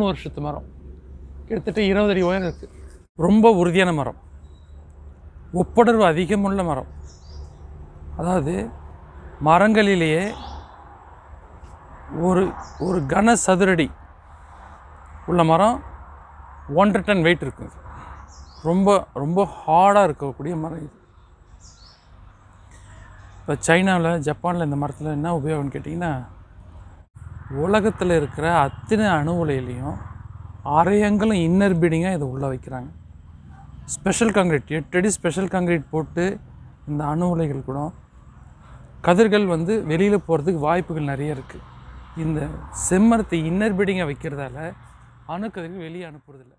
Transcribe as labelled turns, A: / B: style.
A: வருஷத்து மரம் கிட்டத்தட்ட இருபது அடி உயரம் இருக்குது ரொம்ப உறுதியான மரம் ஒப்புணர்வு அதிகமுள்ள மரம் அதாவது மரங்களிலேயே ஒரு ஒரு கன சதுரடி உள்ள மரம் ஒன்றரை டன் வெயிட் இருக்கும் இது. ரொம்ப ரொம்ப ஹார்டாக இருக்கக்கூடிய மரம் இது இப்போ சைனாவில் ஜப்பானில் இந்த மரத்தில் என்ன உபயோகம்னு கேட்டிங்கன்னா உலகத்தில் இருக்கிற அத்தனை அணு உலையிலையும் அரையங்களும் இன்னர் பீடிங்காக இதை உள்ளே வைக்கிறாங்க ஸ்பெஷல் காங்கிரீட் எட்டடி ஸ்பெஷல் காங்கிரீட் போட்டு இந்த அணு உலைகள் கூட கதிர்கள் வந்து வெளியில் போகிறதுக்கு வாய்ப்புகள் நிறைய இருக்குது இந்த செம்மரத்தை இன்னர் பீடிங்காக வைக்கிறதால அணுக்கதிர்கள் வெளியே அனுப்புறதில்ல